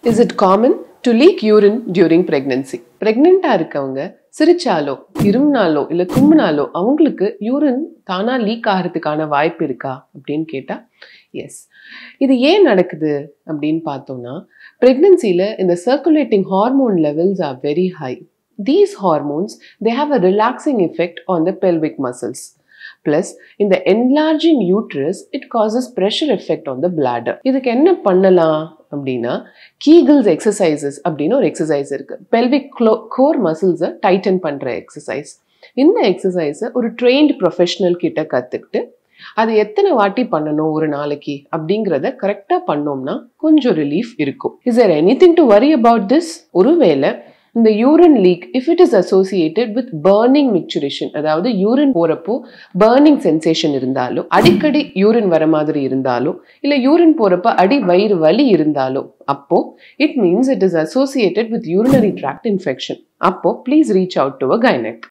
is it common to leak urine during pregnancy பிரெக்னெண்ட்டாக இருக்கவங்க சிரிச்சாலோ இருமினாலோ இல்லை தும்மினாலோ அவங்களுக்கு யூரின் தானாக லீக் ஆகிறதுக்கான வாய்ப்பு இருக்கா அப்படின்னு கேட்டால் எஸ் இது ஏன் நடக்குது அப்படின்னு பார்த்தோம்னா ப்ரெக்னன்சியில் இந்த circulating hormone levels are very high these hormones they have a relaxing effect on the pelvic muscles plus இந்த enlarging uterus it causes pressure effect on the bladder இதுக்கு என்ன பண்ணலாம் அப்படின்னா கீகிள்ஸ் எக்ஸசைசஸ் அப்படின்னு ஒரு எக்ஸசைஸ் இருக்கு பெல்விக் க்ளோ கோர் மசில்ஸை tighten பண்ணுற எக்ஸசைஸ் இந்த எக்ஸசைஸை ஒரு ட்ரெயின்டு ப்ரொஃபஷனல் கிட்ட கற்றுக்கிட்டு அது எத்தனை வாட்டி பண்ணணும் ஒரு நாளைக்கு அப்படிங்கிறத கரெக்டாக பண்ணோம்னா கொஞ்சம் ரிலீஃப் இருக்கும் is there anything to worry about this ஒருவேளை இந்த urine leak if it is associated with burning micturition அதாவது யூரின் போறப்போ பர்னிங் சென்சேஷன் இருந்தாலோ அடிக்கடி யூரின் வர மாதிரி இருந்தாலோ இல்ல யூரின் போறப்ப அடி வயிறு வலி இருந்தாலோ அப்போ it means it is associated with urinary tract infection அப்போ please reach out to a gynaec